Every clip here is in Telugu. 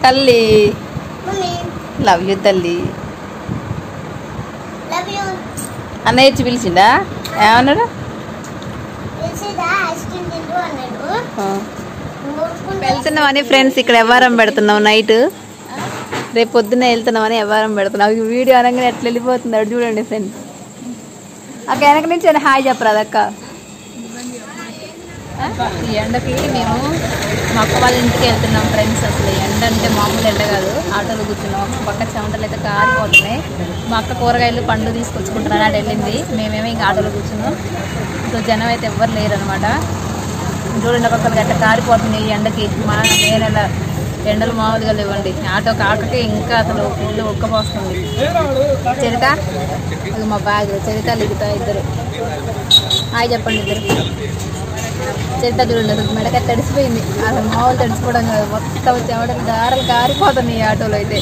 తల్లి మమ్మీ లవ్ యూ తల్లి లవ్ యూ అన్నయ్య ఇచ్చి పిలిచిండా ఏమన్నాడు తెలిసేదా ఐస్ క్రీమ్ తింటూ అన్నాడు ఆ. ఊరుకుంటూ వెళ్తున్నామని ఫ్రెండ్స్ ఇక్కడ వ్యవహారం పెడుతున్నాం నైట్ రేపు పొద్దున్నే వెళ్తున్నామని వ్యవహారం పెడుతున్నాం ఈ వీడియో అనగానే ఎట్లా వెళ్ళిపోతున్నాడు చూడండి ఫ్రెండ్స్ అక్క వెనక నుంచి ఏమైనా హాయ్ చెప్పరా అక్క ఈ ఎండకి మేము మా అక్క వాళ్ళ ఇంటికి వెళ్తున్నాం ఫ్రెండ్స్ అసలు ఈ ఎండ అంటే మామూలు ఎండ కాదు ఆటోలో కూర్చున్నాం ఒక పక్క చెమటలు అయితే కారిపోతున్నాయి మా అక్క కూరగాయలు పండ్లు తీసుకొచ్చుకుంటున్నాను అటు వెళ్ళింది మేమేమో ఇంకా ఆటోలో కూర్చున్నాం సో జనం అయితే ఎవ్వరు లేరు అనమాట చూడండి పక్కన గట్ట కారిపోతుంది ఈ ఎండకి మా మే నెల ఎండలు మామూలుగా లేవండి ఆటో కాకకి ఇంకా అసలు ఫుల్ ఉక్కపోస్తుంది చరిత ఇది మా బ్యాగ్ చరిత లిగుతా ఇద్దరు హాయ్ చెప్పండి ఇద్దరు చెట్ట చూడండి అసలు మెడక తడిసిపోయింది అసలు మామూలు తడిసిపోవడం కాదు మొత్తం చెమటలు దారలు కారిపోతున్నాయి ఈ ఆటోలో అయితే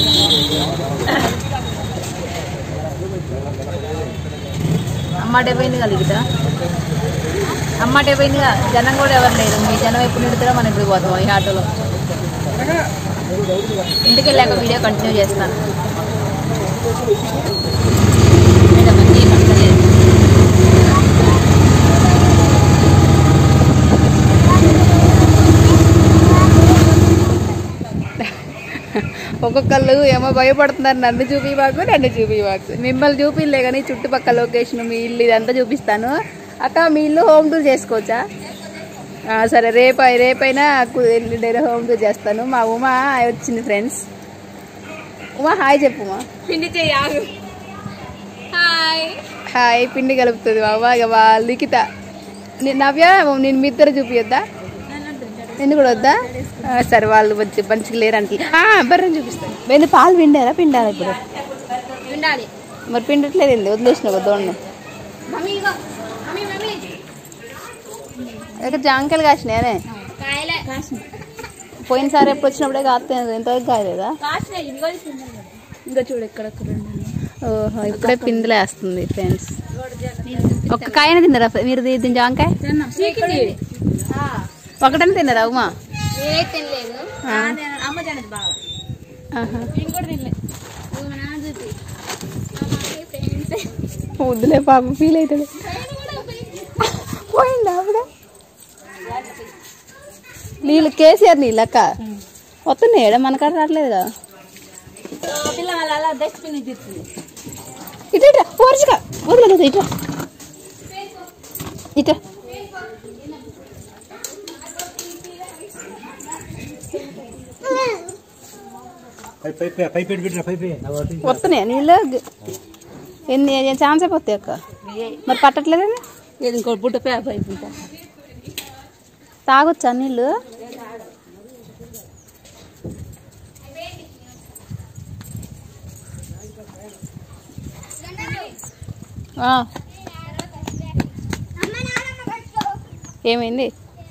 అమ్మాట అయిపోయింది కలిగితా అమ్మాట అయిపోయిందిగా జనం కూడా ఎవరు లేరు మీ జనం ఎప్పుడు నిడుతారో మనం ఇప్పుడు పోతాం ఈ ఆటోలో ఇంటికి వెళ్ళాక వీడియో కంటిన్యూ చేస్తాను లేదా మంచిగా కనపడలేదు. ఒక్కొక్కళ్ళు ఏమో భయపడుతున్నారు నన్ను చూపివాకు నన్ను చూపివాకు మిమ్మల్ని చూపిలే కానీ చుట్టుపక్కల లొకేషన్ మీ ఇల్లు ఇదంతా చూపిస్తాను అక్క మీ ఇల్లు హోమ్ టూర్ చేసుకోవచ్చా ఆ, సరే రేపు రేపైనా డైరీ హోమ్ టూర్ చేస్తాను మా ఉమా వచ్చింది ఫ్రెండ్స్ ఉమా హాయ్ చెప్పు ఉమా పిండి చేయాలి హాయ్ హాయ్ పిండి కలుపుతుంది మా అమ్మ ఇక మా లిఖిత నీ- నవ్య నేను మీ ఇద్దరు చూపియొద్దా నిన్ను కూడా వద్దా ఆ, సరే వాళ్ళు వచ్చి మంచిగా లేరంటే బర్రెని చూపిస్తాను వెండి పాలు పిండారా పిండారా ఇప్పుడు ఉండాలి మరి పిండట్లేదు ఏంది వదిలేసిన ఒక దోణ్ణి మమ్మీ ఇగో మమ్మీ మమ్మీ ఇక్కడ జాంకాయలు కాసినాయనే కాయలే కాసిన పోయినసారి ఎప్పుడు వచ్చినప్పుడే కాస్తాయి ఎంతవరకు కాయలేదా కాసిన ఇదిగో ఇంకా చూడు ఎక్కడెక్కడ ఓహో ఇప్పుడే పిందెలు వేస్తుంది ఫ్రెండ్స్ ఒక్క కాయన తిన్నారా మీరు దీ- దీని జాంకాయ ఒకటని తిన్నారా ఉమా ఏ తినలేదు ఆ. అమ్మ తినదు బాగా ఆహా. నేను కూడా తినలేదు ఇదిగో మా నాన్న చూపి ఫ్రెండ్స్ వద్దులే పాప ఫీల్ అవుతుంది పోయిందా అప్పుడే నీళ్ళు కేసీఆర్ నీళ్ళు అక్క వస్తున్నాయి మనకాడ రావట్లేదు కదా పిల్ల వాళ్ళ అలా డస్ట్బిన్ ఇచ్చింది ఇట ఇట వరుసగా వదిలేదు ఇట ఇట పైప్ పైప్ పెట్టిన పైప్ వస్తున్నాయి నీళ్ళు ఎన్ని ఛాన్స్ అయిపోతాయి అక్క మరి పట్టట్లేదని ఏది ఇంకో బుట్ట పేప అయిపోతా తాగొచ్చా నీళ్ళు ఆ, ఏమైంది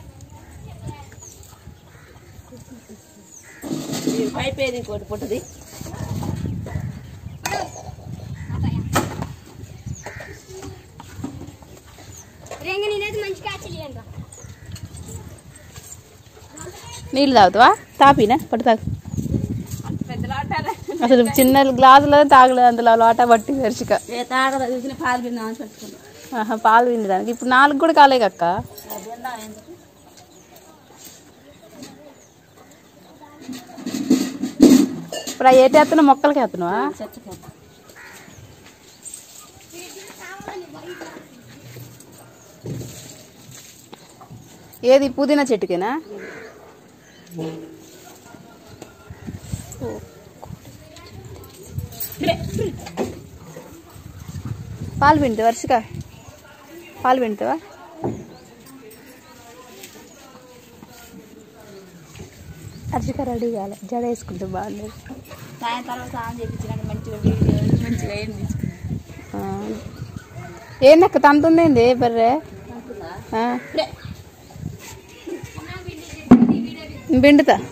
పైప్ ఏది ఇంకోటి పుట్టది రేంగ నేనైతే మంచి క్యాచ్ చేయండి నీళ్ళు తాగుతావా తాపినా పట్టు తాగు పెద్దలు ఆటారా అసలు చిన్న గ్లాసులో తాగలేదు అందులో లోట పట్టి వరుసగా ఏ తాగదా చూసిన పాలు పిండి అని పెట్టుకున్నా ఆహా, పాలు వినడానికి ఇప్పుడు నాలుగు కూడా కాలే అక్క ఇప్పుడు ఆ ఏటి వేస్తున్నా మొక్కలకి వేస్తున్నావా చచ్చిపోతా ఏది పుదీనా చెట్టుకేనా పాలు పిండి వర్షిక పాలు పిండుతావా హర్షిక రెడీ కాలే జడ వేసుకుంటే బాగుండేది సాయంత్రం స్నానం చేయించినాక మంచిగా వీడియో మంచిగా ఏం తీసుకున్నా ఏందక్క తంతుందేంది బర్రె ఆ. పిండుతా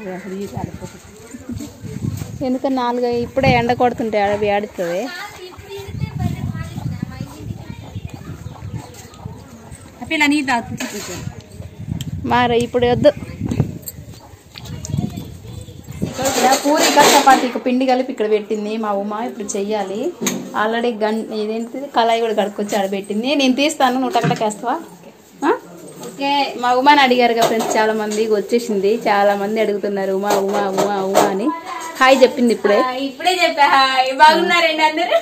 ఎందుకని నాలుగు ఇప్పుడే ఎండ కొడుతుంటే అవి ఆడుతుంది పిల్ల నీ తాగు మరి ఇప్పుడు వద్దు పూరి ఇంకా చపాతీకి పిండి కలిపి ఇక్కడ పెట్టింది మా ఉమా ఇప్పుడు చెయ్యాలి ఆల్రెడీ గన్ ఇదేంటిది కళాయి కూడా కడుక్కొచ్చి ఆడ పెట్టింది నేను తీస్తాను నువ్వు టక్కటకేస్తావా ఆ? ఓకే మా ఉమాని అడిగారు కదా ఫ్రెండ్స్ చాలా మంది వచ్చేసింది చాలా మంది అడుగుతున్నారు ఉమా ఉమా ఉమా ఉమా అని హాయ్ చెప్పింది ఇప్పుడే ఇప్పుడే చెప్పా హాయ్ బాగున్నారండి అందరూ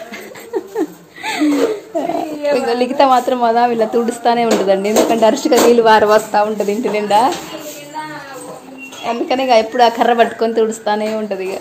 ఇక లిఖిత మాత్రం మదా వీళ్ళ తుడుస్తానే ఉంటుందండి ఎందుకంటే అరుచుగా నీళ్ళు వార వస్తూ ఉంటుంది ఇంటి నిండా అందుకని ఇక ఎప్పుడు ఆ కర్ర పట్టుకొని తుడుస్తానే ఉంటుంది ఇక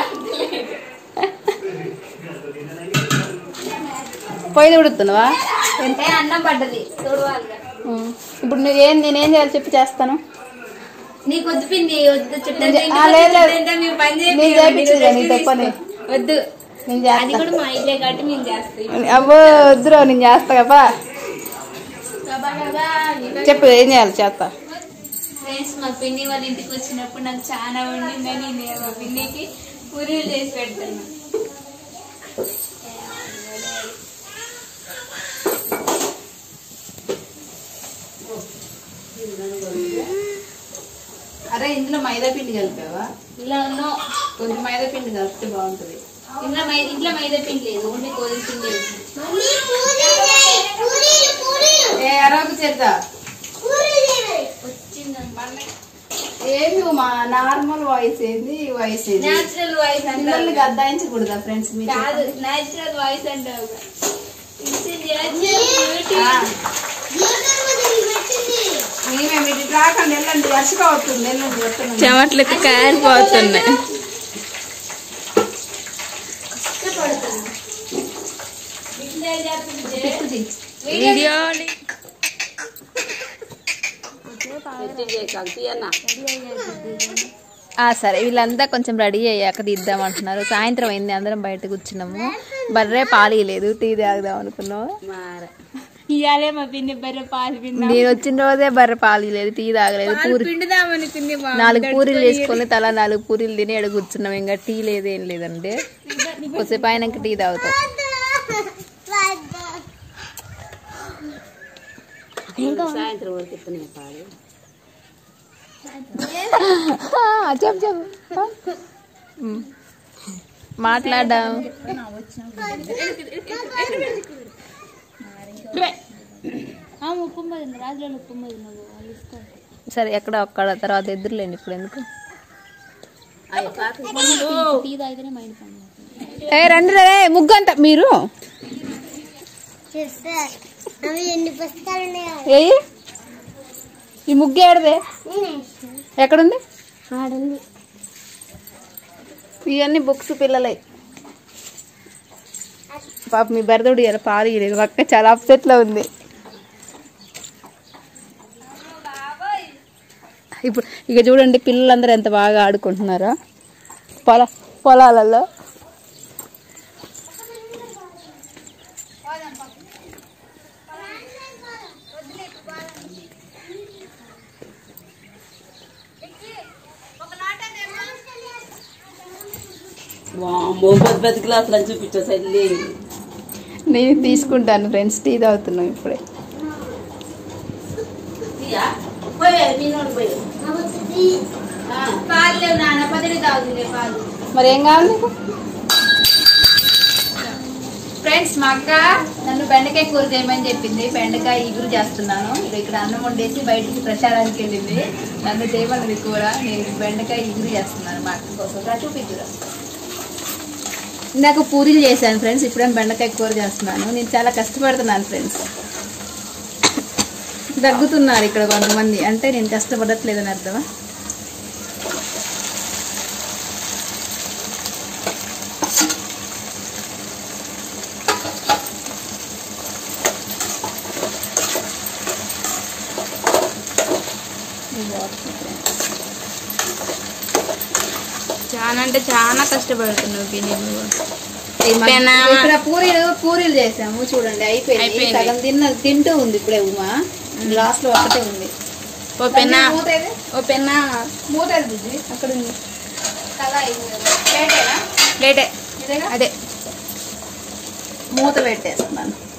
పోయి తుడుతున్నావా అంటే అన్నం పడ్డది చూడవాలి ఉం. ఇప్పుడు నువ్వేం నేనేం చేయాలి చెప్పి చేస్తాను నీకు వద్దు పిండి వద్దు చుట్టూ నేను చే- ఇంటికి ఆ, వచ్చి లేదు, లేదు. చుట్టూ మీరు పని నేను చేయండి చేపించు ఇక నీతో పని. వద్దు నేను అది చేస్తా కూడా మా ఇల్లే కాబట్టి మేము చేస్తాం అబ్బో వద్దురో నేను చేస్తా కదా చెప్పు ఏం చేయాలి చేస్తా ఫ్రెండ్స్ మా పిన్ని వాళ్ళ ఇంటికి వచ్చినప్పుడు నాకు చాలా ఉండిందని నేను మా పిన్నికి పూరీలు చేసి పెడతాను అరే ఇందులో మైదా పిండి కలిపావా ఇలా నో కొంచెం మైదా పిండి కలిపితే బాగుంటుంది ఇంట్లో మై ఇంట్లో మైదా పిండి లేదు ఓన్లీ గోధుమ పిండి ఉంది. మమ్మీ పూరి చేయి. పూరి పూరి ఏ అరవకు చేద్దా పూరి చేయి. వచ్చిందన్నమాట ఏంది మా నార్మల్ వాయిస్ ఏంది ఈ వాయిస్ ఏంది న్యాచురల్ వాయిస్ పిల్లల్ని అంటారు గద్దాయించకూడదా ఫ్రెండ్స్ మీరు కాదు న్యాచురల్ వాయిస్ అంటావు It's a natural beauty. ఆ, యూట్యూబ్ వదిలి పెట్టింది. మేమే మీరు ఇటు రాకండి వెళ్ళండి వర్షగా అవుతుంది వెళ్ళండి వస్తున్నాం చెమట్లకు కారిపోతున్నాయి వీడియో ఆ, సరే వీళ్ళంతా కొంచెం రెడీ అయ్యాక తీద్దాం అంటున్నారు సాయంత్రం అయింది అందరం బయట కూర్చున్నాము బర్రే పాలు లేదు టీ తాగుదాం అనుకున్నాం ఇయాలే మా పిన్ని బర్రె పాలు పిండి నేను వచ్చిన రోజే బర్రె పాలు లేదు టీ తాగలేదు పూరి పిండుదామని పిన్ని నాలుగు పూరీలు చేసుకొని తలా నాలుగు పూరీలు తిని ఎడ కూర్చున్నాం ఇంకా టీ లేదు ఏం లేదండి కొద్దిసేపు అయినాక టీ తాగుతాం చెప్పు చెప్పు ఉమ్. మాట్లాడడం ఉప్పు మది రాజులో ఉప్పు మది సరే ఎక్కడ ఒక్కడ తర్వాత ఎదురులేండి ఇప్పుడు ఎందుకు టీ తాగితేనే మైండ్ పని ఏ రండి రే ముగ్గు అంట మీరు సిస్టర్ అవి ఎన్ని పుస్తకాలు ఉన్నాయో ఏయి ఈ ముగ్గు ఏడదే నేనే ఎక్కడుంది ఆడుంది ఇవన్నీ బుక్స్ పిల్లలై పాప మీ బరదోడు ఇలా పాలు ఇయ్యలేదు అక్క చాలా అప్సెట్ లో ఉంది ఇప్పుడు ఇక చూడండి పిల్లలందరూ ఎంత బాగా ఆడుకుంటున్నారో పొల పొలాలలో వామ్మో పెద్ద పెద్ద గ్లాసులు అని చూపించా సల్లి నేను తీసుకుంటాను ఫ్రెండ్స్ టీ తాగుతున్నాం ఇప్పుడే పాలు లేవు నాన్న పదిరి తాగుతుండే పాలు మరి ఏం కావాలి నీకు ఫ్రెండ్స్ మా అక్క నన్ను బెండకాయ కూర చేయమని చెప్పింది బెండకాయ ఇగురు చేస్తున్నాను ఇక ఇక్కడ అన్నం వండేసి బయటికి ప్రచారానికి వెళ్ళింది నన్ను చేయమన్నది కూర నేను బెండకాయ ఇగురు చేస్తున్నాను మా అక్క కోసం రా చూపించురా ఇందాక పూరీలు చేశాను ఫ్రెండ్స్ ఇప్పుడేం బెండకాయ కూర చేస్తున్నాను నేను చాలా కష్టపడుతున్నాను ఫ్రెండ్స్ దగ్గుతున్నారు ఇక్కడ కొంతమంది అంటే నేను కష్టపడట్లేదని అర్థమా చాలా అంటే చాలా కష్టపడుతున్నావు పిన్ని నువ్వు అయిపోయినా ఇక్కడ పూరీలు పూరీలు చేసాము చూడండి అయిపోయింది అయిపోయింది. సగం తిన్న తింటూ ఉంది ఇప్పుడే ఉమా లాస్ట్ లో ఒక్కటే ఉంది ఓ పెన్నా మూత ఏది? ఓ పెన్నా మూత ఏది బుజ్జి? అక్కడ ఉంది కళాయి ఉంది కదా. ప్లేటేనా? లేటే ఇదేగా? అదే మూత పెట్టేస్తున్నాను